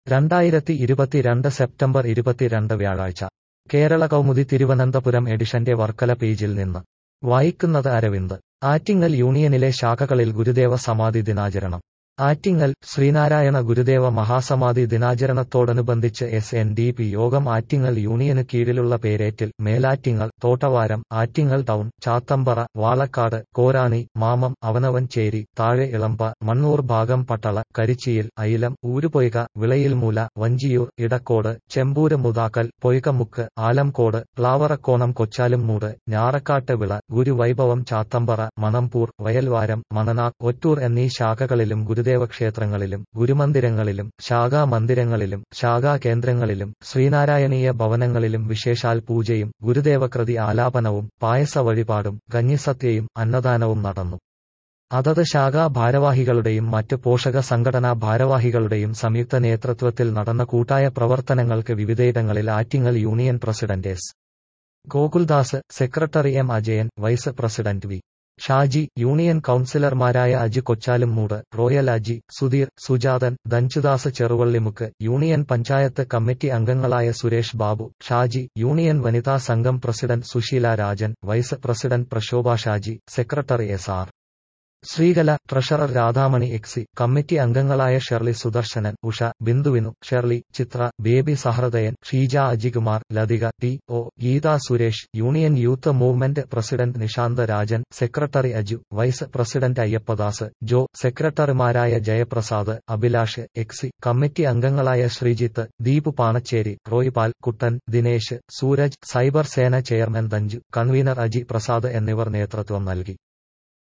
രണ്ടായിരത്തി ഇരുപത്തിരണ്ട് സെപ്റ്റംബർ ഇരുപത്തിരണ്ട് വ്യാഴാഴ്ച കേരള കൗമുദി തിരുവനന്തപുരം എഡിഷന്റെ വർക്കല പേജിൽ നിന്ന് വായിക്കുന്നത് അരവിന്ദ് ആറ്റിങ്ങൽ യൂണിയനിലെ ശാഖകളിൽ ഗുരുദേവ സമാധി ദിനാചരണം ആറ്റിങ്ങൽ ശ്രീനാരായണ ഗുരുദേവ മഹാസമാധി ദിനാചരണത്തോടനുബന്ധിച്ച് S N D P Yogam Attingal യൂണിയന് കീഴിലുള്ള പേരേറ്റിൽ മേലാറ്റിങ്ങൽ തോട്ടവാരം ആറ്റിങ്ങൽ ടൗൺ ചാത്തമ്പറ വാളക്കാട് കോരാണി മാമം അവനവൻചേരി താഴെ ഇളമ്പ മണ്ണൂർ ഭാഗം പട്ടള കരിച്ചിയിൽ അയിലം ഊരുപൊയ്ക വിളയിൽമൂല വഞ്ചിയൂർ ഇടക്കോട് ചെമ്പൂര് മുതാക്കൽ പൊയ്കമുക്ക് ആലംകോട് പ്ലാവറക്കോണം കൊച്ചാലുംമൂട് ഞാറക്കാട്ട് വിള ഗുരുവൈഭവം ചാത്തമ്പറ മണമ്പൂർ വയൽവാരം മണനാർ ഒറ്റൂർ എന്നീ ശാഖകളിലും ഗുരുദേവ ക്ഷേത്രങ്ങളിലും ഗുരുമന്ദിരങ്ങളിലും ശാഖാ മന്ദിരങ്ങളിലും ശാഖാ കേന്ദ്രങ്ങളിലും ശ്രീനാരായണീയ ഭവനങ്ങളിലും വിശേഷാൽ പൂജയും ഗുരുദേവകൃതി ആലാപനവും പായസ വഴിപാടും കഞ്ഞിസത്യയും അന്നദാനവും നടന്നു അതത് ശാഖാ ഭാരവാഹികളുടെയും മറ്റ് പോഷക സംഘടനാ ഭാരവാഹികളുടെയും സംയുക്ത നേതൃത്വത്തിൽ നടന്ന കൂട്ടായ പ്രവർത്തനങ്ങൾക്ക് വിവിധയിടങ്ങളിൽ Attingal union president S Gokuldas secretary M Ajayan vice president V Shaji union കൌൺസിലർമാരായ Aji Kochalummoodu royal Aji Sudheer Sujathan Dhanchudas Cheruvallimukku union panchayat committee അംഗങ്ങളായ സുരേഷ് ബാബു ഷാജി യൂണിയൻ വനിതാ സംഘം president Susheela Rajan vice president Prashobha Shaji secretary S R Sreekala treasurer Radhamani exec committee അംഗങ്ങളായ ഷെർലി സുദർശനൻ ഉഷ ബിന്ദുവിനു Shirley Chithra Baby Sahridayan Sheeja Ajikumar Lathika T O Geetha Suresh union youth movement president Nishanth Rajan secretary Aju vice president Ayyappadas ജോ സെക്രട്ടറിമാരായ Jayaprasad Abhilash exec committee അംഗങ്ങളായ Sreejith Deep Panacherry Roypal Kuttan Dinesh Sooraj cyber സേന ചെയർമാൻ ദഞ്ജു കൺവീനർ അജി പ്രസാദ് എന്നിവർ നേതൃത്വം നൽകി